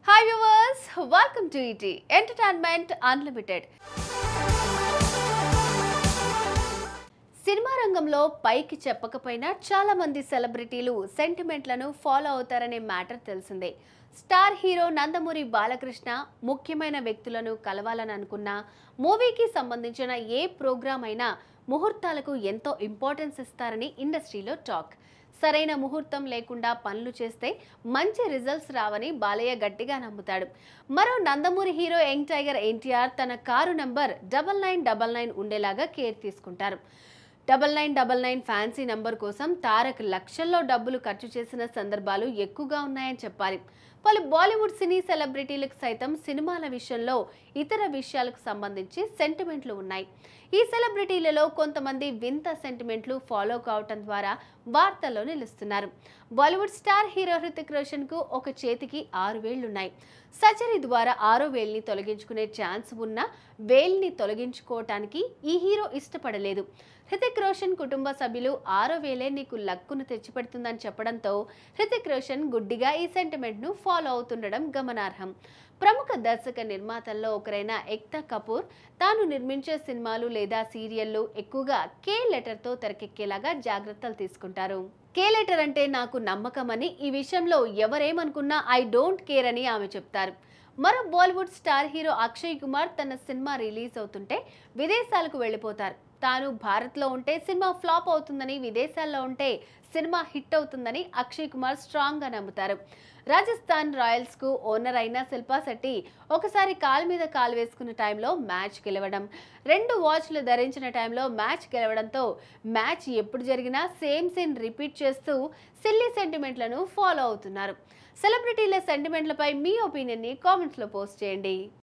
hi viewers welcome to ET Entertainment Unlimited cinema రంగంలో పైకి చెప్పకపోయినా చాలా మంది సెలబ్రిటీలు సెంటిమెంట్లను ఫాలో అవుతారనే మ్యాటర్ తెలిసిందే స్టార్ హీరో నందమూరి బాలకృష్ణ ముఖ్యమైన వ్యక్తులను కలవాలని అనుకున్న మూవీకి సంబంధించిన ఏ ప్రోగ్రామ్ అయినా ముహూర్తాలకు ఎంతో ఇంపార్టెన్స్ ఇస్తారని ఇండస్ట్రీలో టాక్ సరైన ముహూర్తం లేకుండా పనులు చేస్తే మంచి రిజల్ట్స్ రావని బాలయ్య గట్టిగా నమ్ముతాడు మరో Nandamuri hero young tiger NTR తన car number double nine double nine ఉండేలాగా కేర్ తీసుకుంటారు double nine double nine fancy number కోసం తారక్ లక్షల్లో డబ్బులు ఖర్చు చేసిన సందర్భాలు ఎక్కువగా ఉన్నాయని చెప్పాలి పలు బాలీవుడ్ సినీ సెలబ్రిటీలకు సైతం సినిమాల విషయంలో ఇతర విషయాలకు సంబంధించి సెంటిమెంట్లు ఉన్నాయి ఈ సెలబ్రిటీలలో కొంతమంది వింత సెంటిమెంట్లు ఫాలో కావటం ద్వారా వార్తల్లో నిలుస్తున్నారు Bollywood star hero Hrithik Roshan కు ఒక చేతికి ఆరు వేళ్లున్నాయి సర్జరీ ద్వారా ఆరో వేల్ని తొలగించుకునే ఛాన్స్ ఉన్న వేల్ని తొలగించుకోవటానికి ఈ హీరో ఇష్టపడలేదు హృతిక్ రోషన్ కుటుంబ సభ్యులు ఆరో వేలే నీకు లక్కును తెచ్చిపెడుతుందని చెప్పడంతో హృతిక్ రోషన్ గుడ్డిగా ఈ సెంటిమెంట్ను ఫాలో అవుతుండడం గమనార్హం ప్రముఖ దర్శక నిర్మాతల్లో ఒకరైన ఎక్తా కపూర్ తాను నిర్మించే సినిమాలు లేదా సీరియళ్లు ఎక్కువగా కే లెటర్తో తెరకెక్కేలాగా జాగ్రత్తలు తీసుకుంటారు కే లెటర్ అంటే నాకు నమ్మకమని ఈ విషయంలో ఎవరేమనుకున్నా ఐ డోంట్ కేర్ అని ఆమె చెప్తారు మరో Bollywood star hero Akshay Kumar తన సినిమా రిలీజ్ అవుతుంటే విదేశాలకు వెళ్ళిపోతారు తాను భారత్లో ఉంటే సినిమా ఫ్లాప్ అవుతుందని విదేశాల్లో ఉంటే సినిమా హిట్ అవుతుందని అక్షయ్ కుమార్ స్ట్రాంగ్గా నమ్ముతారు రాజస్థాన్ రాయల్స్కు ఓనర్ అయిన శిల్పా శెట్టి ఒకసారి కాలు మీద కాలు వేసుకున్న టైంలో మ్యాచ్ గెలవడం రెండు వాచ్లు ధరించిన టైంలో మ్యాచ్ గెలవడంతో మ్యాచ్ ఎప్పుడు జరిగినా సేమ్ సీన్ రిపీట్ చేస్తూ సిల్లీ సెంటిమెంట్లను ఫాలో అవుతున్నారు సెలబ్రిటీల సెంటిమెంట్లపై మీ ఒపీనియన్ని కామెంట్స్లో పోస్ట్ చేయండి